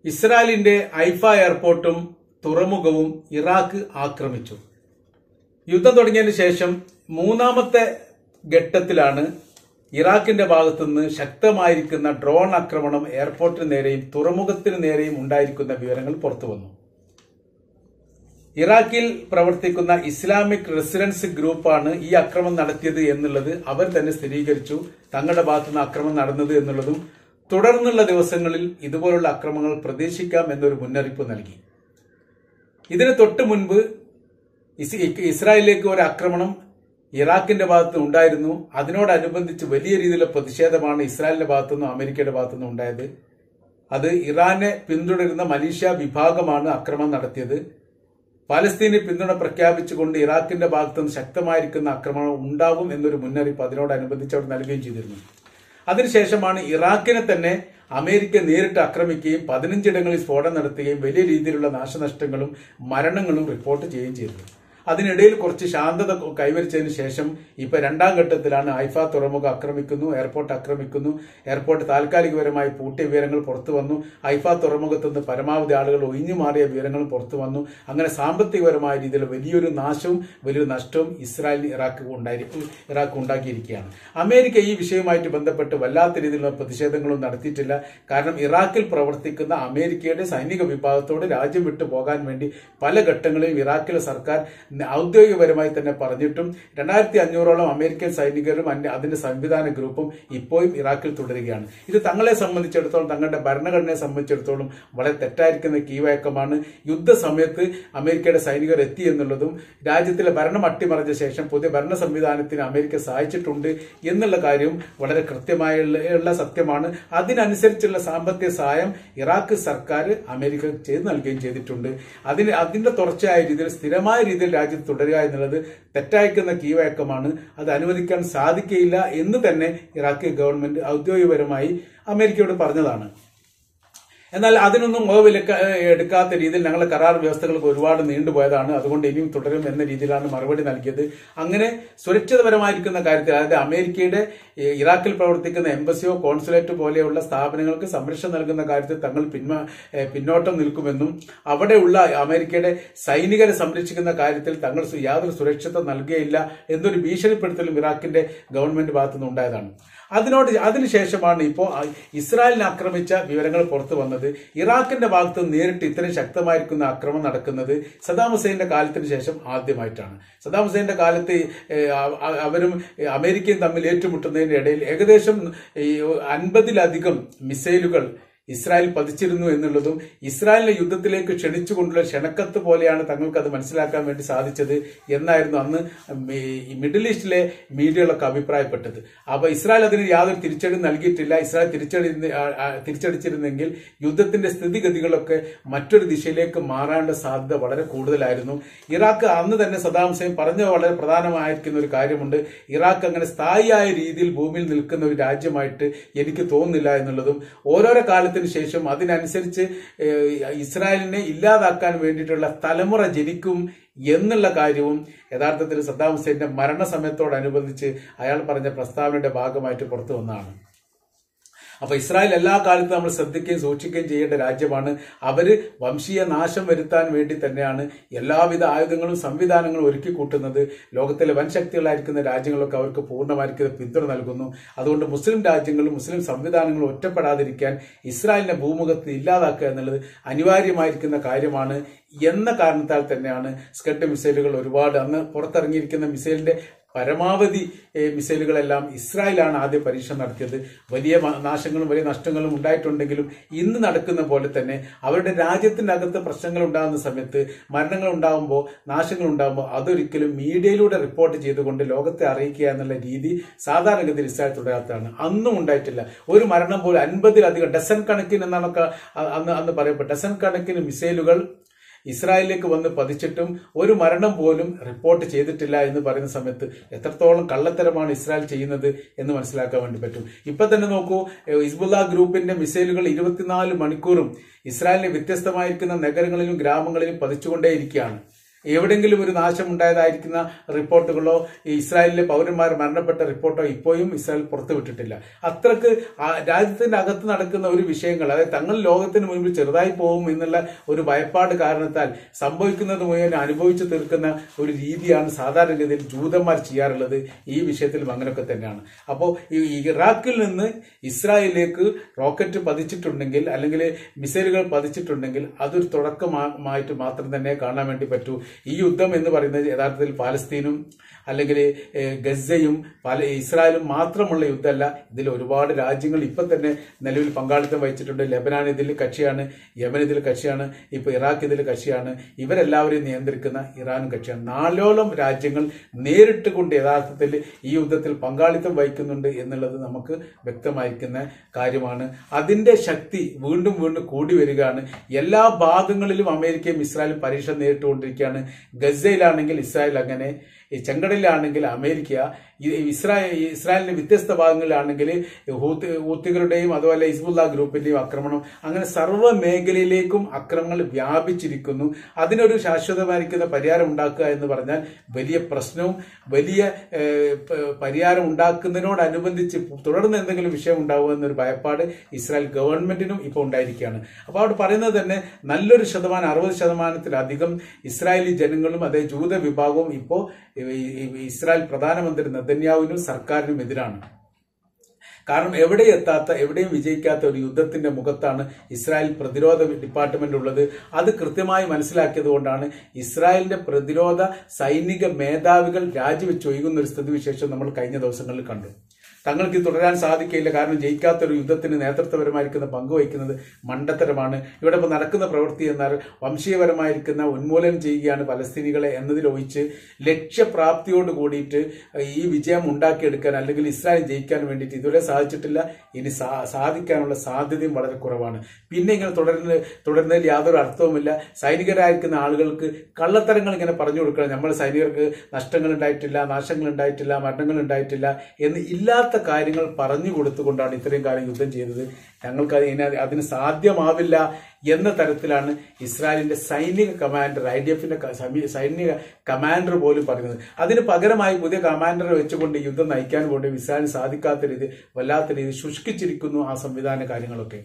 ഇസ്രായേലിന്റെ ഐഫ എയർപോർട്ടും തുറമുഖവും ഇറാഖ് ആക്രമിച്ചു യുദ്ധം തുടങ്ങിയതിനു ശേഷം മൂന്നാമത്തെ ഘട്ടത്തിലാണ് ഇറാഖിന്റെ ഭാഗത്തുനിന്ന് ശക്തമായിരിക്കുന്ന ഡ്രോൺ ആക്രമണം എയർപോർട്ടിന് നേരെയും തുറമുഖത്തിന് നേരെയും ഉണ്ടായിരിക്കുന്ന വിവരങ്ങൾ പുറത്തുവന്നു ഇറാഖിൽ പ്രവർത്തിക്കുന്ന ഇസ്ലാമിക് റെസിഡൻസ് ഗ്രൂപ്പാണ് ഈ അക്രമം നടത്തിയത് എന്നുള്ളത് അവർ തന്നെ സ്ഥിരീകരിച്ചു തങ്ങളുടെ ഭാഗത്തുനിന്ന് അക്രമം നടന്നത് എന്നുള്ളതും തുടർന്നുള്ള ദിവസങ്ങളിൽ ഇതുപോലുള്ള അക്രമങ്ങൾ പ്രതീക്ഷിക്കാം എന്നൊരു മുന്നറിയിപ്പ് നൽകി ഇതിന് തൊട്ട് മുൻപ് ഇസ് ഇസ്രായേലിലേക്ക് ഒരു ആക്രമണം ഇറാഖിന്റെ ഭാഗത്ത് ഉണ്ടായിരുന്നു അതിനോടനുബന്ധിച്ച് വലിയ രീതിയിലുള്ള പ്രതിഷേധമാണ് ഇസ്രായേലിന്റെ ഭാഗത്തുനിന്നും അമേരിക്കയുടെ ഭാഗത്തുനിന്നും ഉണ്ടായത് അത് ഇറാനെ പിന്തുടരുന്ന മലേഷ്യ വിഭാഗമാണ് ആക്രമണം നടത്തിയത് പാലസ്തീന് പിന്തുണ പ്രഖ്യാപിച്ചുകൊണ്ട് ഇറാഖിന്റെ ഭാഗത്തുനിന്ന് ശക്തമായിരിക്കുന്ന ആക്രമണം ഉണ്ടാവും എന്നൊരു മുന്നറിയിപ്പ് അതിനോടനുബന്ധിച്ച് അവർ നൽകുകയും ചെയ്തിരുന്നു അതിനുശേഷമാണ് ഇറാഖിനെ തന്നെ അമേരിക്ക നേരിട്ട് ആക്രമിക്കുകയും പതിനഞ്ചിടങ്ങളിൽ സ്ഫോടനം നടത്തുകയും വലിയ രീതിയിലുള്ള നാശനഷ്ടങ്ങളും മരണങ്ങളും റിപ്പോർട്ട് ചെയ്യുകയും ചെയ്തത് അതിനിടയിൽ കുറച്ച് ശാന്തത കൈവരിച്ചതിന് ശേഷം ഇപ്പൊ രണ്ടാം ഘട്ടത്തിലാണ് ഐഫ തുറമുഖം ആക്രമിക്കുന്നു എയർപോർട്ട് ആക്രമിക്കുന്നു എയർപോർട്ട് താൽക്കാലികപരമായി പൂട്ടിയ വിവരങ്ങൾ പുറത്തു വന്നു ഐഫ തുറമുഖത്ത് നിന്ന് പരമാവധി ആളുകൾ ഒഴിഞ്ഞു മാറിയ വിവരങ്ങളും പുറത്തു വന്നു അങ്ങനെ സാമ്പത്തികപരമായ രീതിയിൽ വലിയൊരു നാശവും വലിയൊരു നഷ്ടവും ഇസ്രായേലിന് ഇറാഖ് ഉണ്ടായിരിക്കും ഇറാഖ് ഉണ്ടാക്കിയിരിക്കുകയാണ് അമേരിക്ക ഈ വിഷയവുമായിട്ട് ബന്ധപ്പെട്ട് വല്ലാത്ത രീതിയിലുള്ള പ്രതിഷേധങ്ങളും നടത്തിയിട്ടില്ല കാരണം ഇറാഖിൽ പ്രവർത്തിക്കുന്ന അമേരിക്കയുടെ സൈനിക വിഭാഗത്തോട് രാജ്യം വിട്ടു പോകാൻ വേണ്ടി പല ഘട്ടങ്ങളിലും ഇറാഖിലെ സർക്കാർ ഔദ്യോഗികപരമായി തന്നെ പറഞ്ഞിട്ടും രണ്ടായിരത്തി അഞ്ഞൂറോളം അമേരിക്കൻ സൈനികരും അന്യ- അതിന്റെ സംവിധാന ഗ്രൂപ്പും ഇപ്പോഴും ഇറാഖിൽ തുടരുകയാണ് ഇത് തങ്ങളെ സംബന്ധിച്ചിടത്തോളം തങ്ങളുടെ ഭരണഘടനയെ സംബന്ധിച്ചിടത്തോളം വളരെ തെറ്റായിരിക്കുന്ന കീവഴക്കമാണ് യുദ്ധസമയത്ത് അമേരിക്കയുടെ സൈനികർ എത്തി എന്നുള്ളതും രാജ്യത്തിലെ ഭരണം അട്ടിമറിച്ച ശേഷം പുതിയ ഭരണ സംവിധാനത്തിന് അമേരിക്ക സഹായിച്ചിട്ടുണ്ട് എന്നുള്ള കാര്യവും വളരെ കൃത്യമായുള്ള സത്യമാണ് അതിനനുസരിച്ചുള്ള സാമ്പത്തിക സഹായം ഇറാഖ് സർക്കാർ അമേരിക്ക ചെയ്ത് നൽകുകയും ചെയ്തിട്ടുണ്ട് അതിന് അതിന്റെ തുടർച്ചയായ രീതിയിൽ സ്ഥിരമായ രീതിയിൽ രാജ്യത്ത് തുടരുക എന്നുള്ളത് തെറ്റായിക്കുന്ന കീവഴക്കമാണ് അത് അനുവദിക്കാൻ സാധിക്കയില്ല എന്ന് തന്നെ ഇറാഖ് ഗവൺമെന്റ് ഔദ്യോഗികപരമായി അമേരിക്കയോട് പറഞ്ഞതാണ് എന്നാൽ അതിനൊന്നും മുഖവിലക്ക എടുക്കാത്ത രീതിയിൽ ഞങ്ങളുടെ കരാർ വ്യവസ്ഥകൾക്ക് ഒരുപാട് നീണ്ടുപോയതാണ് അതുകൊണ്ട് ഇനിയും തുടരും എന്ന രീതിയിലാണ് മറുപടി നൽകിയത് അങ്ങനെ സുരക്ഷിതപരമായിരിക്കുന്ന കാര്യത്തിൽ അതായത് അമേരിക്കയുടെ ഏഹ്, ഇറാഖിൽ പ്രവർത്തിക്കുന്ന എംബസിയോ കോൺസുലേറ്റ് പോലെയുള്ള സ്ഥാപനങ്ങൾക്ക് സംരക്ഷണം നൽകുന്ന കാര്യത്തിൽ തങ്ങൾ പിന്മ ഏഹ്, പിന്നോട്ടം നിൽക്കുമെന്നും അവിടെയുള്ള അമേരിക്കയുടെ സൈനികരെ സംരക്ഷിക്കുന്ന കാര്യത്തിൽ തങ്ങൾ സു- യാതൊരു സുരക്ഷിതത്വം നൽകുകയില്ല എന്നൊരു ഭീഷണിപ്പെടുത്തലും ഇറാഖിന്റെ ഗവൺമെന്റ് ഭാഗത്തുനിന്ന് ഉണ്ടായതാണ് അതിനോട് അതിനുശേഷമാണ് ഇപ്പോൾ ഇസ്രായേലിനെ ആക്രമിച്ച വിവരങ്ങൾ പുറത്തു വന്നത് ഇറാഖിന്റെ ഭാഗത്ത് നിന്ന് നേരിട്ട് ഇത്രയും ശക്തമായിരിക്കുന്ന ആക്രമണം നടക്കുന്നത് സദാം ഹുസൈന്റെ കാലത്തിന് ശേഷം ആദ്യമായിട്ടാണ് സദാം ഹുസൈന്റെ കാലത്ത് ഏഹ്, അ- അ- അവരും ഏഹ്, അമേരിക്കയും തമ്മിൽ ഏറ്റുമുട്ടുന്നതിന്റെ ഇടയിൽ ഏകദേശം ഈ അൻപതിലധികം മിസൈലുകൾ ഇസ്രായേൽ പതിച്ചിരുന്നു എന്നുള്ളതും ഇസ്രായേലിനെ യുദ്ധത്തിലേക്ക് ക്ഷണിച്ചുകൊണ്ടുള്ള ക്ഷണക്കത്ത് പോലെയാണ് തങ്ങൾക്ക് അത് മനസ്സിലാക്കാൻ വേണ്ടി സാധിച്ചത് എന്നായിരുന്നു അന്ന് മി- ഈ മിഡിൽ ഈസ്റ്റിലെ മീഡിയകളൊക്കെ അഭിപ്രായപ്പെട്ടത് അപ്പൊ ഇസ്രായേൽ അതിന് യാതൊരു തിരിച്ചടി നൽകിയിട്ടില്ല ഇസ്രായേൽ തിരിച്ചടി തിരിച്ചടിച്ചിരുന്നെങ്കിൽ യുദ്ധത്തിന്റെ സ്ഥിതിഗതികളൊക്കെ മറ്റൊരു ദിശയിലേക്ക് മാറാനുള്ള സാധ്യത വളരെ കൂടുതലായിരുന്നു ഇറാഖ് അന്ന് തന്നെ സദാം ഹുസൈൻ പറഞ്ഞ വളരെ പ്രധാനമായിരിക്കുന്ന ഒരു കാര്യമുണ്ട് ഇറാഖ് അങ്ങനെ സ്ഥായിയായ രീതിയിൽ ഭൂമിയിൽ നിൽക്കുന്ന ഒരു രാജ്യമായിട്ട് എനിക്ക് തോന്നുന്നില്ല എന്നുള്ളതും ഓരോരോ കാലത്തിന് ശേഷം അതിനനുസരിച്ച് ഏഹ്, ഇസ്രായേലിനെ ഇല്ലാതാക്കാൻ വേണ്ടിയിട്ടുള്ള തലമുറ ജനിക്കും എന്നുള്ള കാര്യവും യഥാർത്ഥത്തിൽ സദ്ദാം ഹുസൈന്റെ മരണസമയത്തോടനുബന്ധിച്ച് അയാൾ പറഞ്ഞ പ്രസ്താവനയുടെ ഭാഗമായിട്ട് പുറത്തു വന്നതാണ് അപ്പൊ ഇസ്രായേൽ എല്ലാ കാലത്തും നമ്മൾ ശ്രദ്ധിക്കുകയും സൂക്ഷിക്കുകയും ചെയ്യേണ്ട രാജ്യമാണ് അവര് വംശീയ നാശം വരുത്താൻ വേണ്ടി തന്നെയാണ് എല്ലാവിധ ആയുധങ്ങളും സംവിധാനങ്ങളും ഒരുക്കി കൂട്ടുന്നത് ലോകത്തിലെ വൻ ശക്തികളായിരിക്കുന്ന രാജ്യങ്ങളൊക്കെ അവർക്ക് പൂർണ്ണമായിരിക്കുന്ന പിന്തുണ നൽകുന്നു അതുകൊണ്ട് മുസ്ലിം രാജ്യങ്ങളും മുസ്ലിം സംവിധാനങ്ങളും ഒറ്റപ്പെടാതിരിക്കാൻ ഇസ്രായേലിനെ ഭൂമുഖത്ത് ഇല്ലാതാക്കുക എന്നുള്ളത് അനിവാര്യമായിരിക്കുന്ന കാര്യമാണ് എന്ന കാരണത്താൽ തന്നെയാണ് സ്കഡ് മിസൈലുകൾ ഒരുപാട് അന്ന് പുറത്തിറങ്ങിയിരിക്കുന്ന മിസൈലിന്റെ പരമാവധി ഏഹ്, മിസൈലുകളെല്ലാം ഇസ്രായേലാണ് ആദ്യം പരീക്ഷണം നടത്തിയത് വലിയ മ- നാശങ്ങളും വലിയ നഷ്ടങ്ങളും ഉണ്ടായിട്ടുണ്ടെങ്കിലും ഇന്ന് നടക്കുന്ന പോലെ തന്നെ അവരുടെ രാജ്യത്തിനകത്ത് പ്രശ്നങ്ങൾ ഉണ്ടാകുന്ന സമയത്ത് മരണങ്ങൾ ഉണ്ടാകുമ്പോൾ നാശങ്ങൾ ഉണ്ടാകുമ്പോൾ അതൊരിക്കലും മീഡിയയിലൂടെ റിപ്പോർട്ട് ചെയ്തുകൊണ്ട് ലോകത്തെ അറിയിക്കുക എന്നുള്ള രീതി സാധാരണഗതിയിൽ ഇസ്രായേൽ തുടരാത്തതാണ് അന്നും ഉണ്ടായിട്ടില്ല ഒരു മരണം പോലും അൻപതിലധികം ഡസൻ കണക്കിന് എന്നാണ് ഒക്കെ അ- അന്ന് അന്ന് പറയപ്പെട്ടത് ഡസൻ കണക്കിന് മിസൈലുകൾ ഇസ്രായേലിലേക്ക് വന്ന് പതിച്ചിട്ടും ഒരു മരണം പോലും റിപ്പോർട്ട് ചെയ്തിട്ടില്ല എന്ന് പറയുന്ന സമയത്ത് എത്രത്തോളം കള്ളത്തരമാണ് ഇസ്രായേൽ ചെയ്യുന്നത് എന്ന് മനസ്സിലാക്കാൻ വേണ്ടി പറ്റും ഇപ്പൊ തന്നെ നോക്കൂ ഏഹ് ഹിസ്ബുല്ല ഗ്രൂപ്പിന്റെ മിസൈലുകൾ ഇരുപത്തിനാല് മണിക്കൂറും ഇസ്രായേലിലെ വ്യത്യസ്തമായിരിക്കുന്ന നഗരങ്ങളിലും ഗ്രാമങ്ങളിലും പതിച്ചുകൊണ്ടേയിരിക്കുകയാണ് എവിടെങ്കിലും ഒരു നാശം ഉണ്ടായതായിരിക്കുന്ന റിപ്പോർട്ടുകളോ ഈ ഇസ്രായേലിലെ പൗരന്മാർ മരണപ്പെട്ട റിപ്പോർട്ടോ ഇപ്പോഴും ഇസ്രായേൽ പുറത്തുവിട്ടിട്ടില്ല അത്രക്ക് ആ രാജ്യത്തിന്റെ അകത്ത് നടക്കുന്ന ഒരു വിഷയങ്ങൾ അതായത് തങ്ങൾ ലോകത്തിന് മുൻപിൽ ചെറുതായി പോകും എന്നുള്ള ഒരു ഭയപ്പാട് കാരണത്താൽ സംഭവിക്കുന്നത് മുഴുവൻ അനുഭവിച്ചു തീർക്കുന്ന ഒരു രീതിയാണ് സാധാരണഗതിയിൽ ജൂതന്മാർ ചെയ്യാറുള്ളത് ഈ വിഷയത്തിലും അങ്ങനെയൊക്കെ തന്നെയാണ് അപ്പോൾ ഈ ഇറാഖിൽ നിന്ന് ഇസ്രായേലിലേക്ക് റോക്കറ്റ് പതിച്ചിട്ടുണ്ടെങ്കിൽ അല്ലെങ്കിൽ മിസൈലുകൾ പതിച്ചിട്ടുണ്ടെങ്കിൽ അതൊരു തുടക്കമായിട്ട് മാത്രം തന്നെ കാണാൻ വേണ്ടി പറ്റൂ ഈ യുദ്ധം എന്ന് പറയുന്നത് യഥാർത്ഥത്തിൽ പാലസ്തീനും അല്ലെങ്കിൽ ഏഹ്, ഗസയും പല ഇസ്രായേലും മാത്രമുള്ള യുദ്ധമല്ല ഇതിൽ ഒരുപാട് രാജ്യങ്ങൾ ഇപ്പം തന്നെ നിലവിൽ പങ്കാളിത്തം വഹിച്ചിട്ടുണ്ട് ലെബനാൻ ഇതിൽ കക്ഷിയാണ് യമൻ ഇതിൽ കക്ഷിയാണ് ഇപ്പൊ ഇറാഖ് ഇതിൽ കക്ഷിയാണ് ഇവരെല്ലാവരെയും നിയന്ത്രിക്കുന്ന ഇറാനും കക്ഷിയാണ് നാലോളം രാജ്യങ്ങൾ നേരിട്ട് കൊണ്ട് യഥാർത്ഥത്തിൽ ഈ യുദ്ധത്തിൽ പങ്കാളിത്തം വഹിക്കുന്നുണ്ട് എന്നുള്ളത് നമുക്ക് വ്യക്തമായിരിക്കുന്ന കാര്യമാണ് അതിന്റെ ശക്തി വീണ്ടും വീണ്ടും കൂടി വരികയാണ് എല്ലാ ഭാഗങ്ങളിലും അമേരിക്കയും ഇസ്രായേലും പരീക്ഷ നേരിട്ടുകൊണ്ടിരിക്കുകയാണ് ഗസയിലാണെങ്കിൽ ഇസ്രായേൽ അങ്ങനെ ഈ ചെങ്കടലിലാണെങ്കിൽ അമേരിക്ക ഈ ഇസ്രായേൽ ഇസ്രായേലിന്റെ വ്യത്യസ്ത ഭാഗങ്ങളിലാണെങ്കിൽ ഹൂത്ത് ഹൂത്തികളുടെയും അതുപോലെ ഹിസ്ബുല്ല ഗ്രൂപ്പിന്റെയും ആക്രമണം അങ്ങനെ സർവ്വ മേഖലയിലേക്കും അക്രമങ്ങൾ വ്യാപിച്ചിരിക്കുന്നു അതിനൊരു ശാശ്വതമായിരിക്കുന്ന പരിഹാരം ഉണ്ടാക്കുക എന്ന് പറഞ്ഞാൽ വലിയ പ്രശ്നവും വലിയ ഏഹ്, പ- പരിഹാരം ഉണ്ടാക്കുന്നതിനോടനുബന്ധിച്ച് തുടർന്ന് എന്തെങ്കിലും വിഷയം ഉണ്ടാവുക എന്നൊരു ഭയപ്പാട് ഇസ്രായേൽ ഗവൺമെന്റിനും ഇപ്പോൾ ഉണ്ടായിരിക്കുകയാണ് അപ്പോൾ അവിടെ പറയുന്നത് തന്നെ നല്ലൊരു ശതമാനം അറുപത് ശതമാനത്തിലധികം ഇസ്രായേലി ജനങ്ങളും അതേ ജൂത വിഭാഗവും ഇപ്പോൾ ഇസ്രായേൽ പ്രധാനമന്ത്രി നെതന്യാവിനും സർക്കാരിനും എതിരാണ് കാരണം എവിടെ എത്താത്ത എവിടെയും വിജയിക്കാത്ത ഒരു യുദ്ധത്തിന്റെ മുഖത്താണ് ഇസ്രായേൽ പ്രതിരോധ ഡിപ്പാർട്ട്മെന്റ് ഉള്ളത് അത് കൃത്യമായി മനസ്സിലാക്കിയത് കൊണ്ടാണ് ഇസ്രായേലിന്റെ പ്രതിരോധ സൈനിക മേധാവികൾ രാജിവെച്ച് ഒഴുകുന്ന ഒരു സ്ഥിതിവിശേഷം നമ്മൾ കഴിഞ്ഞ ദിവസങ്ങളിൽ കണ്ടു തങ്ങൾക്ക് ഇത് തുടരാൻ സാധിക്കില്ല കാരണം ജയിക്കാത്ത ഒരു യുദ്ധത്തിന് നേതൃത്വപരമായിരിക്കുന്ന പങ്ക് വഹിക്കുന്നത് മണ്ടത്തരമാണ് ഇവിടെ ഇപ്പോൾ നടക്കുന്ന പ്രവൃത്തി എന്നാൽ വംശീയപരമായിരിക്കുന്ന ഉന്മൂലനം ചെയ്യുകയാണ് പലസ്തീനികളെ എന്നതിലൊഴിച്ച് ലക്ഷ്യപ്രാപ്തിയോട് കൂടിയിട്ട് ഈ വിജയം ഉണ്ടാക്കിയെടുക്കാൻ അല്ലെങ്കിൽ ഇസ്രായേൽ ജയിക്കാൻ വേണ്ടിയിട്ട് ഇതുവരെ സാധിച്ചിട്ടില്ല ഇനി സാ- സാധിക്കാനുള്ള സാധ്യതയും വളരെ കുറവാണ് പിന്നെ ഇങ്ങനെ തുടരുന്ന തുടരുന്നതിൽ യാതൊരു അർത്ഥവുമില്ല സൈനികരായിരിക്കുന്ന ആളുകൾക്ക് കള്ളത്തരങ്ങൾ ഇങ്ങനെ പറഞ്ഞു കൊടുക്കണം നമ്മൾ സൈനികർക്ക് നഷ്ടങ്ങൾ ഉണ്ടായിട്ടില്ല നാശങ്ങൾ ഉണ്ടായിട്ടില്ല മരണങ്ങൾ ഉണ്ടായിട്ടില്ല എന്ന് ഇല്ലാത്ത കാര്യങ്ങൾ പറഞ്ഞു കൊടുത്തുകൊണ്ടാണ് ഇത്രയും കാലം യുദ്ധം ചെയ്തത് ഞങ്ങൾക്ക് അത് ഇനി അത് അതിന് സാധ്യമാവില്ല എന്ന തരത്തിലാണ് ഇസ്രായേലിന്റെ സൈനിക കമാൻഡർ ഐ ഡി എഫിന്റെ ക- സമീ- സൈനിക കമാൻഡർ പോലും പറയുന്നത് അതിന് പകരമായി പുതിയ കമാൻഡറെ വെച്ചുകൊണ്ട് ഈ യുദ്ധം നയിക്കാൻ വേണ്ടി ഇസ്രായേലിന് സാധിക്കാത്ത രീതി വല്ലാത്ത രീതി ശുഷ്കിച്ചിരിക്കുന്നു ആ സംവിധാന കാര്യങ്ങളൊക്കെ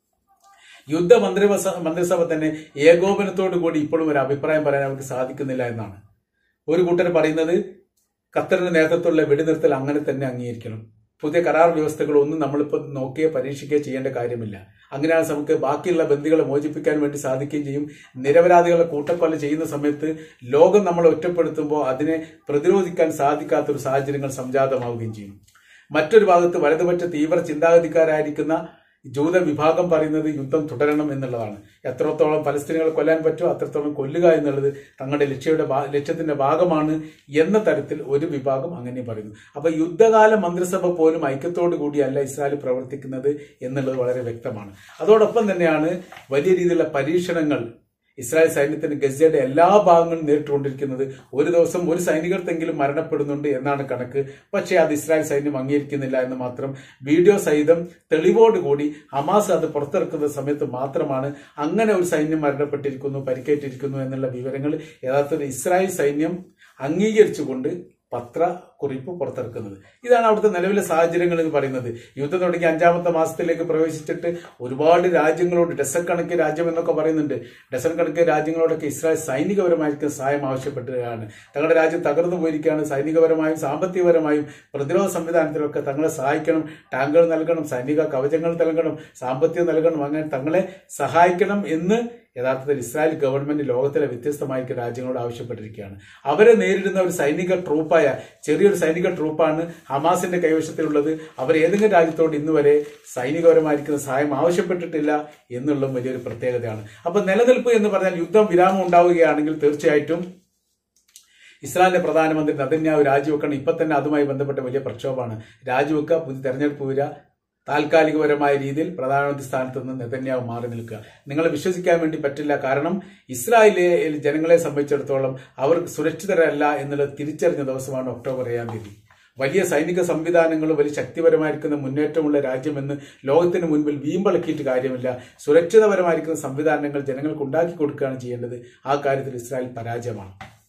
യുദ്ധ മന്ത്രിസഭ മന്ത്രിസഭ തന്നെ ഏകോപനത്തോടു കൂടി ഇപ്പോഴും ഒരു അഭിപ്രായം പറയാൻ അവർക്ക് സാധിക്കുന്നില്ല എന്നാണ് ഒരു കൂട്ടർ പറയുന്നത് ഖത്തറിന്റെ നേതൃത്വത്തിലുള്ള വെടിനിർത്തൽ അങ്ങനെ തന്നെ അംഗീകരിക്കണം പുതിയ കരാർ വ്യവസ്ഥകളൊന്നും നമ്മളിപ്പോൾ നോക്കിയോ പരീക്ഷിക്കുകയോ ചെയ്യേണ്ട കാര്യമില്ല അങ്ങനെയാണ് നമുക്ക് ബാക്കിയുള്ള ബന്ദികളെ മോചിപ്പിക്കാൻ വേണ്ടി സാധിക്കുകയും ചെയ്യും നിരപരാധികളെ കൂട്ടക്കൊല ചെയ്യുന്ന സമയത്ത് ലോകം നമ്മളെ ഒറ്റപ്പെടുത്തുമ്പോൾ അതിനെ പ്രതിരോധിക്കാൻ സാധിക്കാത്ത ഒരു സാഹചര്യങ്ങൾ സംജാതമാവുകയും ചെയ്യും മറ്റൊരു ഭാഗത്ത് വലതുപക്ഷ തീവ്ര ചിന്താഗതിക്കാരായിരിക്കുന്ന ജൂത വിഭാഗം പറയുന്നത് യുദ്ധം തുടരണം എന്നുള്ളതാണ് എത്രത്തോളം പലസ്തീനുകളെ കൊല്ലാൻ പറ്റുമോ അത്രത്തോളം കൊല്ലുക എന്നുള്ളത് തങ്ങളുടെ ലക്ഷ്യയുടെ ഭാ- ലക്ഷ്യത്തിന്റെ ഭാഗമാണ് എന്ന തരത്തിൽ ഒരു വിഭാഗം അങ്ങനെ പറയുന്നു അപ്പൊ യുദ്ധകാല മന്ത്രിസഭ പോലും ഐക്യത്തോടു കൂടിയല്ല ഇസ്രായേൽ പ്രവർത്തിക്കുന്നത് എന്നുള്ളത് വളരെ വ്യക്തമാണ് അതോടൊപ്പം തന്നെയാണ് വലിയ രീതിയിലുള്ള പരീക്ഷണങ്ങൾ ഇസ്രായേൽ സൈന്യത്തിന് ഗസയുടെ എല്ലാ ഭാഗങ്ങളും നേരിട്ടുകൊണ്ടിരിക്കുന്നത് ഒരു ദിവസം ഒരു സൈനികർത്തെങ്കിലും മരണപ്പെടുന്നുണ്ട് എന്നാണ് കണക്ക് പക്ഷേ അത് ഇസ്രായേൽ സൈന്യം അംഗീകരിക്കുന്നില്ല എന്ന് മാത്രം വീഡിയോ സഹിതം തെളിവോടുകൂടി ഹമാസ് അത് പുറത്തിറക്കുന്ന സമയത്ത് മാത്രമാണ് അങ്ങനെ ഒരു സൈന്യം മരണപ്പെട്ടിരിക്കുന്നു പരിക്കേറ്റിരിക്കുന്നു എന്നുള്ള വിവരങ്ങൾ യഥാർത്ഥത്തിൽ ഇസ്രായേൽ സൈന്യം അംഗീകരിച്ചുകൊണ്ട് പത്ര കുറിപ്പ് പുറത്തിറക്കുന്നത് ഇതാണ് അവിടുത്തെ നിലവിലെ സാഹചര്യങ്ങൾ എന്ന് പറയുന്നത് യുദ്ധം തുടങ്ങി അഞ്ചാമത്തെ മാസത്തിലേക്ക് പ്രവേശിച്ചിട്ട് ഒരുപാട് രാജ്യങ്ങളോട് ഡസൻ കണക്ക് രാജ്യം എന്നൊക്കെ പറയുന്നുണ്ട് ഡസൻ കണക്ക് രാജ്യങ്ങളോടൊക്കെ ഇസ്രായേൽ സൈനികപരമായിരിക്കും സഹായം ആവശ്യപ്പെട്ടുകയാണ് തങ്ങളുടെ രാജ്യം തകർന്നു പോയിരിക്കുകയാണ് സൈനികപരമായും സാമ്പത്തികപരമായും പ്രതിരോധ സംവിധാനത്തിലൊക്കെ തങ്ങളെ സഹായിക്കണം ടാങ്കുകൾ നൽകണം സൈനിക കവചങ്ങൾ നൽകണം സാമ്പത്തികം നൽകണം അങ്ങനെ തങ്ങളെ സഹായിക്കണം എന്ന് യഥാർത്ഥത്തിൽ ഇസ്രായേൽ ഗവൺമെന്റ് ലോകത്തിലെ വ്യത്യസ്തമായ രാജ്യങ്ങളോട് ആവശ്യപ്പെട്ടിരിക്കുകയാണ് അവരെ നേരിടുന്ന ഒരു സൈനിക ട്രൂപ്പായ ചെറിയൊരു സൈനിക ട്രൂപ്പാണ് ഹമാസിന്റെ കൈവശത്തിലുള്ളത് അവർ ഏതെങ്കിലും രാജ്യത്തോട് ഇന്ന് വരെ സൈനികപരമായിരിക്കുന്ന സഹായം ആവശ്യപ്പെട്ടിട്ടില്ല എന്നുള്ളതും വലിയൊരു പ്രത്യേകതയാണ് അപ്പൊ നിലനിൽപ്പ് എന്ന് പറഞ്ഞാൽ യുദ്ധം വിരാമം ഉണ്ടാവുകയാണെങ്കിൽ തീർച്ചയായിട്ടും ഇസ്രായേലിന്റെ പ്രധാനമന്ത്രി നദന്യാവ് രാജിവെക്കണം ഇപ്പൊ തന്നെ അതുമായി ബന്ധപ്പെട്ട വലിയ പ്രക്ഷോഭമാണ് രാജിവെക്കുക പുതിയ തെരഞ്ഞെടുപ്പ് വരിക താൽക്കാലികപരമായ രീതിയിൽ പ്രധാനമന്ത്രി സ്ഥാനത്ത് നിന്ന് നെതന്യാവ് മാറി നിൽക്കുക നിങ്ങളെ വിശ്വസിക്കാൻ വേണ്ടി പറ്റില്ല കാരണം ഇസ്രായേലിലെ ജനങ്ങളെ സംബന്ധിച്ചിടത്തോളം അവർ സുരക്ഷിതരല്ല എന്നുള്ളത് തിരിച്ചറിഞ്ഞ ദിവസമാണ് ഒക്ടോബർ ഏഴാം തീയതി വലിയ സൈനിക സംവിധാനങ്ങളും വലിയ ശക്തിപരമായിരിക്കുന്ന മുന്നേറ്റമുള്ള രാജ്യമെന്ന് ലോകത്തിന് മുൻപിൽ വീമ്പളക്കിയിട്ട് കാര്യമില്ല സുരക്ഷിതപരമായിരിക്കുന്ന സംവിധാനങ്ങൾ ജനങ്ങൾക്ക് ഉണ്ടാക്കി കൊടുക്കുകയാണ് ചെയ്യേണ്ടത് ആ കാര്യത്തിൽ ഇസ്രായേൽ പരാജയമാണ്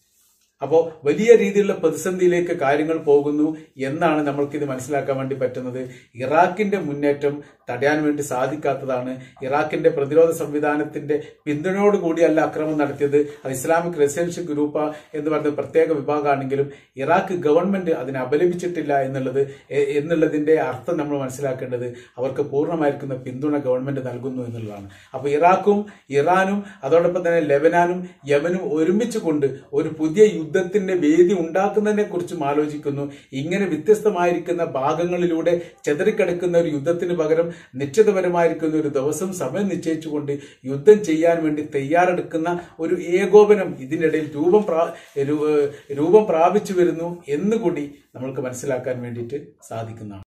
അപ്പോൾ വലിയ രീതിയിലുള്ള പ്രതിസന്ധിയിലേക്ക് കാര്യങ്ങൾ പോകുന്നു എന്നാണ് നമ്മൾക്കിത് മനസ്സിലാക്കാൻ വേണ്ടി പറ്റുന്നത് ഇറാഖിന്റെ മുന്നേറ്റം തടയാൻ വേണ്ടി സാധിക്കാത്തതാണ് ഇറാഖിന്റെ പ്രതിരോധ സംവിധാനത്തിന്റെ പിന്തുണയോടുകൂടിയല്ല അക്രമം നടത്തിയത് അത് ഇസ്ലാമിക് റെസിഡൻഷ്യൽ ഗ്രൂപ്പ് എന്ന് പറയുന്ന പ്രത്യേക വിഭാഗമാണെങ്കിലും ഇറാഖ് ഗവൺമെന്റ് അതിനെ അപലപിച്ചിട്ടില്ല എന്നുള്ളത് എ- എന്നുള്ളതിന്റെ അർത്ഥം നമ്മൾ മനസ്സിലാക്കേണ്ടത് അവർക്ക് പൂർണ്ണമായിരിക്കുന്ന പിന്തുണ ഗവൺമെന്റ് നൽകുന്നു എന്നുള്ളതാണ് അപ്പൊ ഇറാഖും ഇറാനും അതോടൊപ്പം തന്നെ ലെബനാനും യമനും ഒരുമിച്ച് കൊണ്ട് ഒരു പുതിയ യുദ്ധത്തിന്റെ വേദി ഉണ്ടാക്കുന്നതിനെ കുറിച്ചും ആലോചിക്കുന്നു ഇങ്ങനെ വ്യത്യസ്തമായിരിക്കുന്ന ഭാഗങ്ങളിലൂടെ ചെതറിക്കിടക്കുന്ന ഒരു യുദ്ധത്തിന് പകരം നിശ്ചിതപരമായിരിക്കുന്ന ഒരു ദിവസം സമയം നിശ്ചയിച്ചുകൊണ്ട് യുദ്ധം ചെയ്യാൻ വേണ്ടി തയ്യാറെടുക്കുന്ന ഒരു ഏകോപനം ഇതിനിടയിൽ രൂപം പ്രാ രൂ- രൂപം പ്രാപിച്ചു വരുന്നു എന്നുകൂടി നമ്മൾക്ക് മനസ്സിലാക്കാൻ വേണ്ടിയിട്ട് സാധിക്കുന്നതാണ്